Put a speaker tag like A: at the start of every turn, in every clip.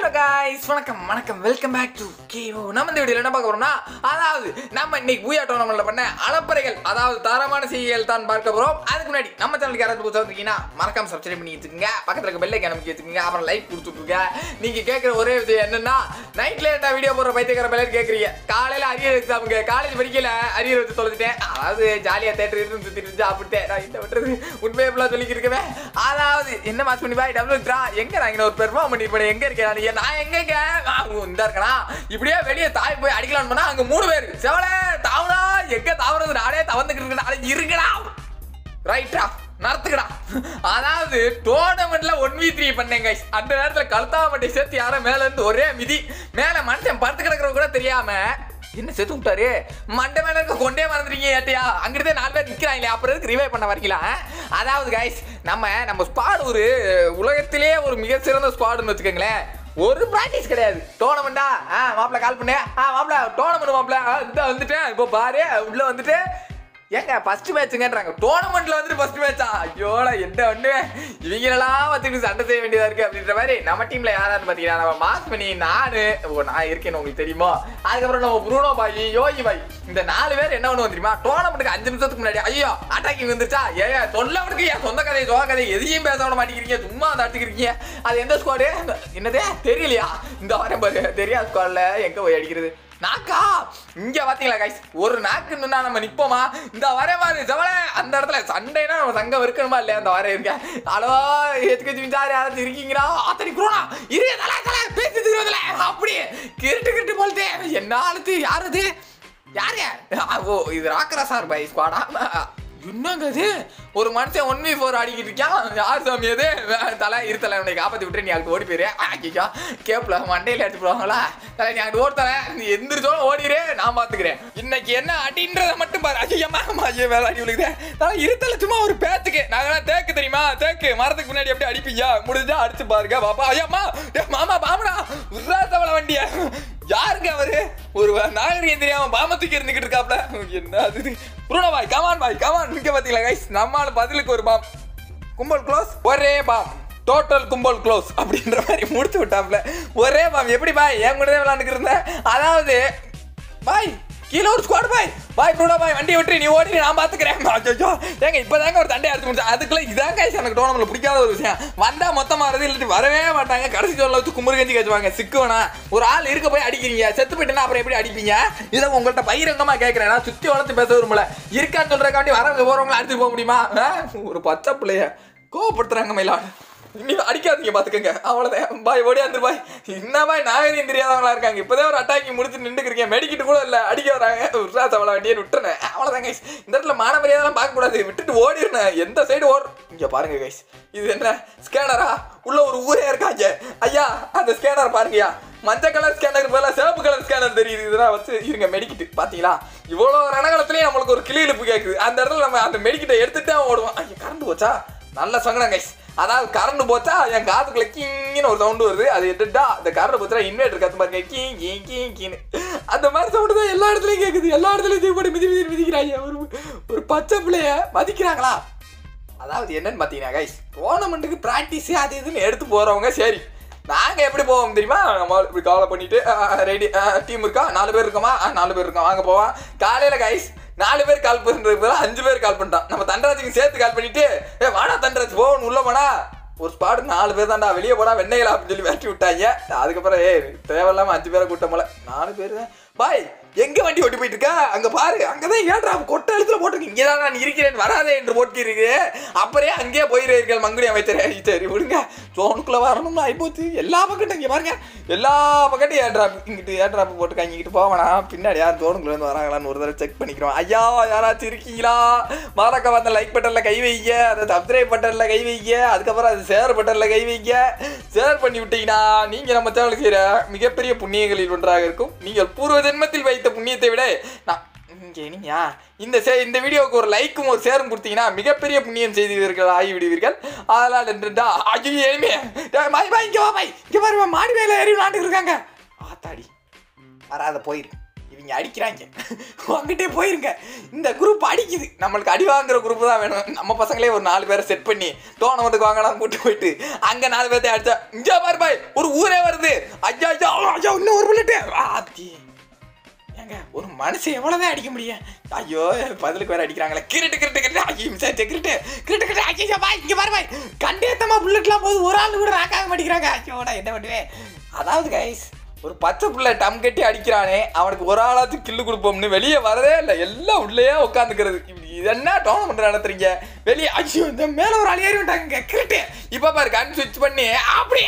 A: Hello guys வணக்கம் வணக்கம் welcome back to KO நம்ம இந்த வீடியோவில் என்ன பார்க்க போறோம்னா அதாவது நம்ம இன்னைக்கு பூயா டோர்னமெண்ட்ல பண்ண அலப்பறைகள் அதாவது தரமான செய்திகள் தான் பார்க்க போறோம் அதுக்கு முன்னாடி நம்ம சேனலுக்கு யாராவது புதுசாக வந்திருக்கீங்கன்னா மறக்காம சப்ஸ்கிரைப் பண்ணி வச்சுக்கோங்க பக்கத்தில் இருக்க பெல்லை கிளம்பி வச்சுக்கோங்க அப்புறம் லைக் கொடுத்துட்ருங்க நீங்க கேட்குற ஒரே விஷயம் என்னன்னா நைட்ல என்ன வீடியோ போடுற பைத்தியக்கார பிள்ளைன்னு கேட்குறீங்க காலையில அரியர் எக்ஸாமுக்கு காலேஜ் படிக்கல அரியர் வச்சு தொலைச்சிட்டேன் அதாவது ஜாலியாக தேட்டர் இருந்து சுற்றிட்டு இருந்து சாப்பிட்டேன் நான் இந்த விட்டுறது உண்மையை ஃபுல்லாக சொல்லிக்கிட்டு இருக்கேன் அதாவது என்ன மாஸ் பண்ணி பாய் டபுள் ட்ரா எங்க நான் இங்க ஒரு பெர்ஃபார்ம் பண்ணிருப்பேன் எங்க இருக்கேன் நான்? நான் எங்க இந்த இருக்கனா இப்படியே வெளியே தாய் போய் அடிக்கலாம்னு பண்ணா அங்க மூணு பேர் செவல தாவடா எங்க தாவறது நானே தவந்துக்கிட்டு இருக்கேன் இருக்குடா ரைட்டா நடத்துக்கடா அதாவது டோர்னமெண்ட்ல ஒன் வி த்ரீ பண்ணேன் guys. அந்த நேரத்துல கழுத்தாம மட்டை சேர்த்து யாரும் மேல இருந்து ஒரே மிதி மேல மனுஷன் படுத்து கிடக்குறவங்க கூட தெரியாம என்ன செத்து விட்டாரு மண்டை மேல இருக்க கொண்டே மறந்துட்டீங்க ஏட்டையா அங்கிட்டே நாலு பேர் நிக்கிறாங்களே அப்புறம் எதுக்கு ரிவைவ் பண்ண வரீங்களா அதாவது கைஸ் நம்ம நம்ம ஸ்குவாட் ஒரு உலகத்திலேயே ஒரு மிக சிறந்த ஸ்குவாடுன்னு வச்சுக்கோங்களேன் ஒரு ப்ராக்டிஸ் கிடையாது டோர்னமெண்டா ஆ மாப்பிள்ள கால் பண்ணு ஆ மாப்பிள்ள டோர்னமெண்ட் மாப்பிள்ள ஆ, இந்த வந்துட்டேன் இப்போ பாரு உள்ள வந்துட்டு ஏங்க ஃபர்ஸ்ட் மேட்சுங்கன்றாங்க டோர்னமெண்ட்ல வந்துட்டு ஃபர்ஸ்ட் மேட்சா ஐயோடா என்ன ஒண்ணு இவங்களெல்லாம் வந்துட்டு சண்டை செய்ய வேண்டியதா இருக்கு அப்படின்ற மாதிரி நம்ம டீம்ல யாரான்னு பாத்தீங்கன்னா நம்ம மாஸ் பண்ணி நானு ஓ நான் இருக்கேன்னு உங்களுக்கு தெரியுமா அதுக்கப்புறம் நம்ம ப்ரூனோ பாய் யோகி பாய் இந்த நாலு பேர் என்ன பண்ணுவோம் தெரியுமா டோர்னமெண்ட்டுக்கு அஞ்சு நிமிஷத்துக்கு முன்னாடி ஐயோ அட்டாக்கிங் வந்துச்சா ஏ சொல்லவனுக்கு என் சொந்த கதை சோக கதை எதையும் பேச விட மாட்டேங்கிறீங்க சும்மா அதை அடிச்சுக்கிறீங்க அது எந்த ஸ்குவாடு என்னதே தெரியலையா இந்த வாரம் பாரு தெரியாத ஸ்குவாட்ல எங்க போய் அடிக்கிறது நாக்கா இங்க பாத்தீங்களா கைஸ் ஒரு நாக்குன்னா நம்ம நிப்போமா இந்த வரே மாதிரி ஜவல அந்த இடத்துல சண்டைனா நம்ம சங்கம் இருக்கணுமா இல்லையா அந்த வர இருக்க ஹலோ எதுக்கு மிஞ்சாரு யாராச்சும் இருக்கீங்களா அத்தனை குரோனா இரு தல தல பேசி திருவதில்ல அப்படி கிருட்டு கிருட்டு போலதே என்ன ஆளுது யார் அது யாரு ஆ, ஓ இது ராக்கரா சார் பை ஸ்குவாடா என்னங்க இது ஒரு மனுஷன் ஒன் வி ஃபோர் ஆடிக்கிட்டு இருக்கான் யார் சாமி அது தலை இரு தலை உன்னை காப்பாற்றி விட்டு நீ அங்கிட்டு ஓடி போயிரு ஐயா கேப்ல மண்டையில எடுத்து போவாங்களா தலை நீ அங்கிட்டு ஓடி தலை நீ எந்திரிச்சோட ஓடிரு நான் பாத்துக்கிறேன் இன்னைக்கு என்ன அடின்றத மட்டும் பாரு ஐயம்மா ஐயோ வேலை அடி விழுகுதே தலை இரு தலை சும்மா ஒரு பேத்துக்கு நாங்களாம் தேக்கு தெரியுமா தேக்கு மரத்துக்கு முன்னாடி எப்படி அடிப்பீங்க முடிஞ்சா அடிச்சு பாருங்க பாப்பா ஐயம்மா டேய் மாமா பாமடா உர்ரா தவள வண்டிய யாருங்க அவரு ஒரு நாகரிகம் தெரியாம பாமத்துக்கு இருந்துகிட்டு இருக்காப்ல என்ன அது புருண பாய் கமான் பாய் கமான் இங்க பாத்தீங்களா கைஸ் நம்மால பதிலுக்கு ஒரு பாம் கும்பல் க்ளோஸ் ஒரே பாம் டோட்டல் கும்பல் க்ளோஸ் அப்படின்ற மாதிரி முடிச்சு விட்டாப்ல ஒரே பாம் எப்படி பாய் என் கூட விளாண்டுக்கு இருந்தேன் அதாவது பாய் கீழே ஒரு ஸ்குவாட் பாய் பாய் ப்ரூடா பாய் வண்டி விட்டு நீ ஓடி நான் பாத்துக்கிறேன் அச்சோ ஏங்க இப்பதாங்க ஒரு தண்டை அடிச்சு முடிச்சேன் அதுக்குள்ள இதான் கைஸ் எனக்கு டோர்னமெண்ட்ல பிடிக்காத ஒரு விஷயம் வந்தா மொத்தமா வரது இல்லாட்டி வரவே மாட்டாங்க கடைசி ஜோன்ல வச்சு குமுறு கஞ்சி கச்சுவாங்க சிக்குவனா ஒரு ஆள் இருக்க போய் அடிக்கிறீங்க செத்து போயிட்டுனா அப்புறம் எப்படி அடிப்பீங்க இதை உங்கள்ட்ட பகிரங்கமா கேட்கறேன் நான் சுத்தி வளர்த்து பேச விரும்பல இருக்கான்னு சொல்றக்காண்டி வரவங்க போறவங்கள அடிச்சு போக முடியுமா ஆ? ஒரு பச்சை பிள்ளைய கோவப்படுத்துறாங்க மயிலாடு இனி அடிக்காதீங்க பாத்துக்கங்க அவ்வளவுதான் பாய் ஓடியாந்து பாய் என்ன பாய் நாகரிகம் தெரியாதவங்களா இருக்காங்க இப்பதான் ஒரு அட்டாக்கி முடிச்சு நின்றுக்கிறீங்க மெடிக்கிட்டு கூட இல்ல அடிக்க வராங்க உட்ரா தவளை வண்டியை விட்டுறேன் அவ்வளவுதான் கைஸ் இந்த இடத்துல மான மரியாதைலாம் பார்க்க கூடாது விட்டுட்டு ஓடிடுனேன் எந்த சைடு ஓடு இங்க பாருங்க கைஸ் இது என்ன ஸ்கேனரா உள்ள ஒரு ஊரே இருக்காங்க ஐயா அந்த ஸ்கேனர் பாருங்கய்யா மஞ்சள் கலர் ஸ்கேனர் பதிலா சிவப்பு கலர் ஸ்கேனர் தெரியுது இதெல்லாம் வச்சு இருங்க மெடிக்கிட்டு பாத்தீங்களா இவ்வளவு ரணகலத்திலேயே நம்மளுக்கு ஒரு கிளி இழுப்பு கேக்குது அந்த இடத்துல நம்ம அந்த மெடிக்கிட்ட எடுத்துட்டு தான் ஓடுவோம் ஐயா கரண்ட் போச்சா நல்ல சங்கடம் கைஸ் அதாவது கரண்ட் போச்சா என் காதுக்குள்ள கீங்கன்னு ஒரு சவுண்ட் வருது அது எடுத்துட்டா அந்த கரண்ட் போச்சா இன்வெர்டர் கத்து பாருங்க கீ கீ கீ கீன்னு அந்த மாதிரி சவுண்ட் தான் எல்லா இடத்துலயும் கேக்குது எல்லா இடத்துலயும் தூக்கி மிதி மிதி மிதிக்கிறாங்க ஒரு ஒரு பச்சை பிள்ளைய மதிக்கிறாங்களா அதாவது என்னன்னு பார்த்தீங்கன்னா கைஸ் டோர்னமெண்ட்டுக்கு ப்ராக்டிஸ் அது இதுன்னு எடுத்து போகிறவங்க சரி நாங்கள் எப்படி போவோம் தெரியுமா நம்ம இப்படி கவலை பண்ணிட்டு ரெடி டீம் இருக்கா நாலு பேர் இருக்கோமா ஆ, நாலு பேர் இருக்கோம் வாங்க போவோம் காலையில் கைஸ் நாலு பேர் கால் பண்ணுறது பதிலா அஞ்சு பேர் கால் பண்ணிட்டான் நம்ம தண்டராஜுக்கு சேர்த்து கால் பண்ணிட்டு ஏ வாடா தண்டராஜ் போகணும் உள்ள போனா ஒரு ஸ்பாட் நாலு பேர் தான்டா வெளியே போடா வெண்ணைகளா அப்படின்னு சொல்லி விரட்டி விட்டாங்க அதுக்கப்புறம் ஏ தேவையில்லாம அஞ்சு பேரை கூட்டம் போல நாலு பேர் தான் பாய் எங்க வண்டி ஓட்டி போயிட்டு இருக்கா அங்க பாரு அங்கதான் ஏன்டா கொட்டை எழுத்துல போட்டிருக்கு இங்கே தான் நான் இருக்கிறேன் வராதே என்று போட்டிருக்கு அப்புறம் அங்கேயே போயிருக்கீர்கள் மங்குடி அமைச்சரே சரி விடுங்க ஜோனுக்குள்ள வரணும்னு ஆயிப்போச்சு எல்லா பக்கட்டும் இங்க பாருங்க எல்லா பக்கட்டும் ஏர் டிராப் இங்கிட்டு ஏர் டிராப் போட்டுருக்காங்க இங்கிட்டு போவேனா பின்னாடி யார் ஜோனுக்குள்ள இருந்து வராங்களான்னு ஒரு தடவை செக் பண்ணிக்கிறோம் ஐயா யாராச்சும் இருக்கீங்களா மறக்க வந்த லைக் பட்டன்ல கை வைங்க அதை சப்ஸ்கிரைப் பட்டன்ல கை வைங்க அதுக்கப்புறம் அது ஷேர் பட்டன்ல கை வைங்க ஷேர் பண்ணி விட்டீங்கன்னா நீங்க நம்ம சேனலுக்கு செய்யற மிகப்பெரிய புண்ணியங்களில் ஒன்றாக இருக்கும் நீங்கள் பூர்வ ஜென்மத்தில் வைத்த புண்ணியத்தை விட நான் இங்கே நீங்க இந்த சே இந்த வீடியோவுக்கு ஒரு லைக்கும் ஒரு ஷேரும் கொடுத்தீங்கன்னா மிகப்பெரிய புண்ணியம் செய்தீர்கள் ஆகி விடுவீர்கள் அதனால் என்றா ஐயோ ஏமே பாய் பாய் இங்கே வா பாய் இங்கே பாரு மாடி மேலே ஏறி விளாண்டு இருக்காங்க ஆத்தாடி வராத போயிரு இவங்க அடிக்கிறாங்க வாங்கிட்டே போயிருங்க இந்த குரூப் அடிக்குது நம்மளுக்கு அடி வாங்குற குரூப் தான் வேணும் நம்ம பசங்களே ஒரு நாலு பேரை செட் பண்ணி டோர்னமெண்ட்டுக்கு வாங்கலாம் கூட்டு போயிட்டு அங்க நாலு பேர்த்த அடிச்சா இங்கே பாரு பாய் ஒரு ஊரே வருது ஐயா ஐயா ஐயா இன்னும் ஒரு புல்லட்டு ஆத்தி ஏங்க ஒரு மனுஷன் எவ்வளவுதான் அடிக்க முடியும் ஐயோ பதிலுக்கு வேற அடிக்கிறாங்களே கிரிட்டு கிரிட்டு கிரிட்டு ஐயோ மிஸ்டர் கிரிட்டு கிரிட்டு கிரிட்டு ஐயோ பாய் இங்க பாரு பாய் கண்டேத்தமா புல்லட்லாம் போது ஒரு ஆள் கூட ராக்காக மாட்டேங்கிறாங்க ஐயோடா என்ன பண்ணுவேன் அதாவது கைஸ் ஒரு பச்சை புள்ள டம் கட்டி அடிக்கிறானே அவனுக்கு ஒரு ஆளாத்து கில்லு கொடுப்போம்னு வெளியே வரதே இல்லை எல்லாம் உள்ளேயே உட்காந்துக்கிறது இப்படி இது என்ன டோர்னமெண்ட் நடத்துறீங்க வெளியே ஐயோ இந்த மேல ஒரு ஆள் ஏறி விட்டாங்க கிரிட்டு இப்போ பாரு கன் ஸ்விட்ச் பண்ணி அப்படியே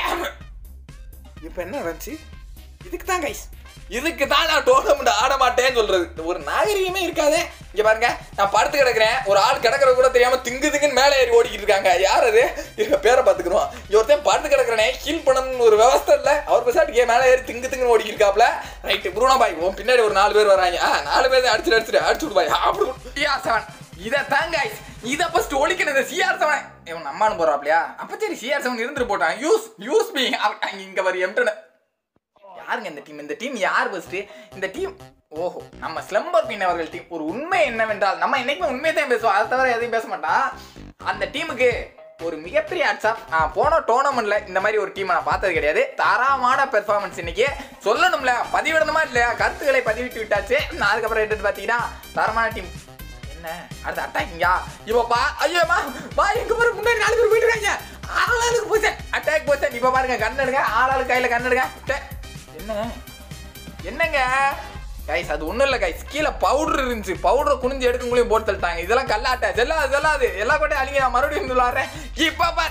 A: இப்போ என்ன நடந்துச்சு இதுக்கு தான் கைஸ் இதுக்கு தான் நான் டோர்னமெண்ட் ஆட மாட்டேன்னு சொல்றது ஒரு நாகரிகமே இருக்காதே இங்க பாருங்க நான் படுத்து கிடக்குறேன் ஒரு ஆள் கிடக்குற கூட தெரியாம திங்கு திங்குன்னு மேலே ஏறி ஓடிக்கிட்டு இருக்காங்க யார் அது இருக்க பேரை பார்த்துக்கிறோம் இங்க ஒருத்தன் படுத்து கிடக்குறனே ஹீல் பண்ணணும்னு ஒரு விவஸ்தை இல்லை அவர் பெசாட்டுக்கே மேலே ஏறி திங்கு திங்குன்னு ஓடிக்கிட்டு இருக்காப்ல ரைட்டு புருணா பாய் உன் பின்னாடி ஒரு நாலு பேர் வராங்க ஆ நாலு பேர் அடிச்சுட்டு அடிச்சுட்டு அடிச்சு விடு பாய் அப்படி சிஆர் செவன் இதை தாங்க இதை ஃபர்ஸ்ட் ஒழிக்கணும் இந்த சிஆர் செவன் இவன் நம்மானு போறாப்லையா அப்ப சரி சிஆர் செவன் இருந்துட்டு போட்டான் யூஸ் யூஸ் மீ இங்க வரி எம்டன யாருங்க இந்த டீம் இந்த டீம் யார் ஃபர்ஸ்ட் இந்த டீம் ஓஹோ நம்ம ஸ்லம்பர் மீன் அவர்கள் டீம் ஒரு உண்மை என்னவென்றால் நம்ம என்னைக்குமே உண்மையை தான் பேசுவோம் அதை தவிர எதையும் பேச மாட்டான் அந்த டீமுக்கு ஒரு மிகப்பெரிய ஹேட்ஸ் ஆஃப் நான் போன டோர்னமெண்ட்ல இந்த மாதிரி ஒரு டீமை நான் பார்த்தது கிடையாது தரமான பெர்ஃபார்மன்ஸ் இன்னைக்கு சொல்லணும்ல பதிவிடணுமா இல்லையா கருத்துக்களை பதிவிட்டு விட்டாச்சு நான் அதுக்கப்புறம் எடுத்து பார்த்தீங்கன்னா தரமான டீம் என்ன அடுத்து அட்டாக்கிங்கா இப்போ பா ஐயோமா பா எங்க பாரு முன்னாடி நாலு பேர் போயிட்டு இருக்காங்க ஆளாளுக்கு போச்சேன் அட்டாக் போச்சேன் இப்போ பாருங்க கண் எடுங்க ஆளாளுக்கு கையில கண் எடுங்க டே, என்ன என்னங்க கைஸ் அது ஒண்ணும் இல்ல கைஸ் கீழே பவுடர் இருந்துச்சு பவுடர் குனிஞ்சு எடுக்கங்களையும் போட்டு தள்ளிட்டாங்க இதெல்லாம் கல்லாட்ட செல்லாது செல்லாது எல்லா கொட்டையும் அழிங்க நான் மறுபடியும் விளாடுறேன் இப்ப பாரு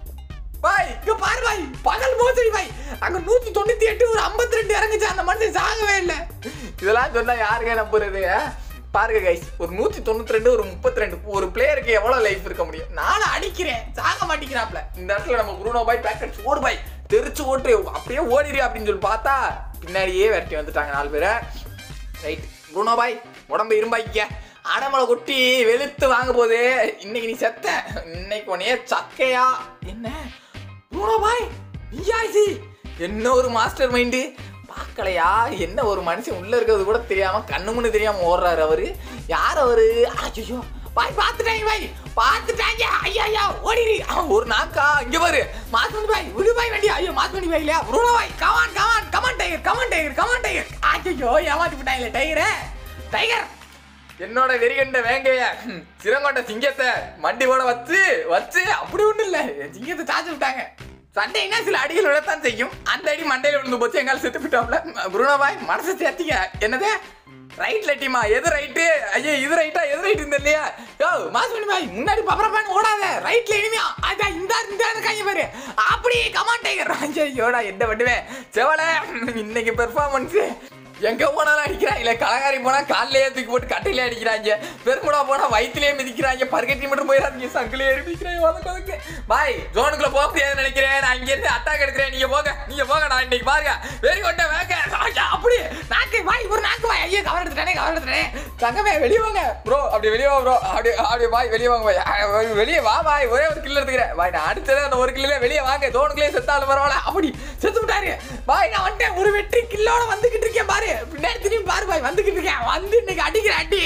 A: பாய் இங்க பாரு பாய் பகல் மோசடி பாய் அங்க நூத்தி தொண்ணூத்தி எட்டு ஒரு ஐம்பத்தி ரெண்டு இறங்குச்சு அந்த மனுஷன் சாகவே இல்லை இதெல்லாம் சொன்னா யாருங்க நம்புறது ஆ? பாருங்க கைஸ் ஒரு நூத்தி தொண்ணூத்தி ரெண்டு ஒரு முப்பத்தி ரெண்டு ஒரு பிளேயருக்கு எவ்வளவு லைஃப் இருக்க முடியும் நானும் அடிக்கிறேன் சாக மாட்டேங்கிறாப்ல இந்த இடத்துல நம்ம குருனோ பாய் பேக்கெட் ஓடு பாய் தெரிச்சு ஓட்டு அப்படியே ஓடிடு அப்படின்னு சொல்லி பார்த்தா பின்னாடியே விரட்டி வந்துட்டாங்க நாலு பேரை ரைட் குருனோ பாய் உடம்பு இரும்பாய்க்க அடமலை கொட்டி வெளுத்து வாங்க போது இன்னைக்கு நீ செத்த இன்னைக்கு உன்னைய சக்கையா என்ன குருனோ பாய் நீயா இது என்ன ஒரு மாஸ்டர் மைண்டு பார்க்கலையா என்ன ஒரு மனுஷன் உள்ள இருக்கிறது கூட தெரியாம கண்ணு முன்னு தெரியாம ஓடுறாரு அவரு யார் அவரு ஐயோ பாய் பார்த்துட்டாங்க பாய் பார்த்துட்டாங்க ஐயா ஐயா ஓடிடு அவன் ஒரு நாக்கா இங்க பாரு மாஸ்மணி பாய் விடு பாய் வண்டி ஐயோ மாஸ்மணி பாய் இல்லையா Bruno boy come on come on come on tiger come on tiger come on tiger ஐயோ ஏமாத்தி விட்டாங்களே டைகரே டைகர் என்னோட வெறிகண்ட வேங்கைய ஹம், சிறங்கொண்ட சிங்கத்தை மண்டி கூட வச்சு வச்சு அப்படி ஒண்ணும் இல்ல என் சிங்கத்தை சாச்சு விட்டாங்க சண்டைனா சில அடிகள் விழத்தான் செய்யும் அந்த அடி மண்டையில விழுந்து போச்சு எங்கால செத்து போயிட்டோம்ல புருணோ பாய் மனசை சேர்த்திக்க என்னது ரைட்ல டீமா எது ரைட்டு ஐயோ இது ரைட்டா எது ரைட் இந்த இல்லையா யோ மாசுமணி பாய் முன்னாடி பப்பரப்பான்னு ஓடாத ரைட்ல இனிமையா அதான் இந்த இந்த இருக்காங்க பாரு அப்படி கமான் டைகர் ஐயோடா என்ன பண்ணுவேன் செவல இன்னைக்கு பெர்ஃபார்மன்ஸ் எங்க போனாலும் அடிக்கிறாங்க இல்ல கலகாரி போனா காலையிலே தூக்கி போட்டு கட்டையிலே அடிக்கிறாங்க பெருமுடா போனா வயிற்றுலயே மிதிக்கிறாங்க பருக்கட்டி மட்டும் போயிடாதீங்க சங்கிலே ஏறி மிதிக்கிறாங்க வதக்கு வதக்கு பாய் ஜோனுக்குள்ள போக முடியாதுன்னு நினைக்கிறேன் நான் இங்க இருந்து அட்டாக் எடுக்கிறேன் நீங்க போங்க நீங்க போங்க நான் இன்னைக்கு பாருங்க வெறி கொண்ட வேங்க ஐயா, அப்படி நாக்கு பாய் ஒரு நாக்கு பாய் ஐயோ கவர் எடுத்துட்டானே கவர் எடுத்துட்டானே தங்கமே வெளியே வாங்க ப்ரோ அப்படி வெளியே வா ப்ரோ அப்படி அப்படி பாய் வெளியே வாங்க பாய் அஹ், வெளியே வா பாய் ஒரே ஒரு கில்லு எடுத்துக்கிறேன் பாய் நான் அடுத்தது அந்த ஒரு கில்லுல வெளியே வாங்க ஜோனுக்குள்ளே செத்தாலும் பரவாயில்ல அப்படி செத்து விட்டாரு பாய் நான் வந்துட்டேன் ஒரு வெற்றி கில்லோட வந்துகிட்டு இருக்கேன் பாரு பின்னாடி திரும்பி பாரு பாய் வந்துகிட்டு இருக்கேன் வந்து இன்னைக்கு அடிக்கிற அடி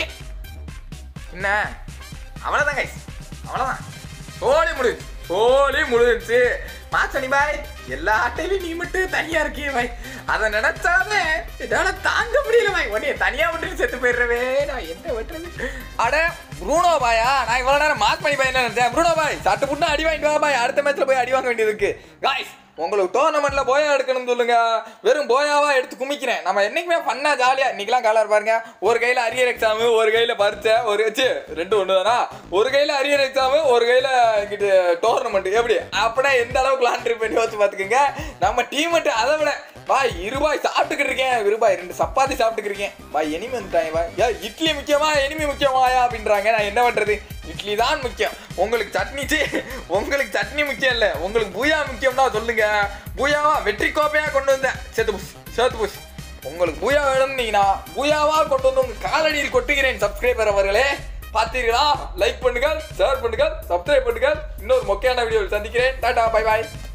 A: என்ன அவ்வளவுதான் கைஸ் அவ்வளவுதான் சோழி முடிஞ்சு சோழி முடிஞ்சுச்சு மாசனி பாய் எல்லா ஆட்டையிலும் நீ மட்டும் தனியா இருக்கியே பாய் அதை நினைச்சாலே என்னால தாங்க முடியல பாய் உடனே தனியா விட்டு செத்து போயிடுறவே நான் என்ன வெட்டுறது அட ப்ரூனோ பாயா நான் இவ்வளவு நேரம் மார்க் பண்ணி பாய் என்ன நினைச்சேன் ப்ரூனோ பாய் சட்டு புட்டு அடி வாங்கிட்டு வா பாய் அடுத்த மேட்ச்ல போய் அடி வாங்க வேண்டியது இருக்கு காய்ஸ் உங்களுக்கு டோர்னமெண்ட்ல போயா எடுக்கணும்னு சொல்லுங்க வெறும் போயாவா எடுத்து குமிக்கிறேன் நம்ம என்னைக்குமே பண்ணா ஜாலியா இன்னைக்கெல்லாம் கலர் பாருங்க ஒரு கையில அரியர் எக்ஸாம் ஒரு கையில பரீட்சை ஒரு ச்சே, ரெண்டு ஒன்று தானா ஒரு கையில அரியர் எக்ஸாம் ஒரு கையில இங்கிட்டு டோர்னமெண்ட் எப்படி அப்படியே எந்த அளவுக்கு லாண்ட்ரி பண்ணி வச்சு பாத்துக்கோங்க நம்ம டீம் அதை விட பாய் இருபாய் சாப்பிட்டுக்கிட்டு இருக்கேன் இருபாய் ரெண்டு சப்பாத்தி சாப்பிட்டுக்கிட்டு இருக்கேன் பாய் எனிமி வந்துட்டாங்க பாய் ஏ இட்லி முக்கியமா எனிமி முக்கியமாயா அப்படின்றாங்க நான் என்ன பண்றது இட்லி தான் முக்கியம் உங்களுக்கு சட்னி சீ, உங்களுக்கு சட்னி முக்கியம் இல்ல உங்களுக்கு பூயா முக்கியம்னா சொல்லுங்க பூயாவா வெற்றி கோப்பையா கொண்டு வந்தேன் சேத்து புஷ் சேத்து புஷ் உங்களுக்கு பூயா வேணும்னீங்கன்னா பூயாவா கொண்டு வந்து உங்க காலடியில் கொட்டுகிறேன் சப்ஸ்கிரைபர் அவர்களே பார்த்தீர்களா லைக் பண்ணுங்கள் ஷேர் பண்ணுங்கள் சப்ஸ்கிரைப் பண்ணுங்கள் இன்னொரு மொக்கையான வீடியோவில் சந்திக்கிறேன் டாடா பை பாய்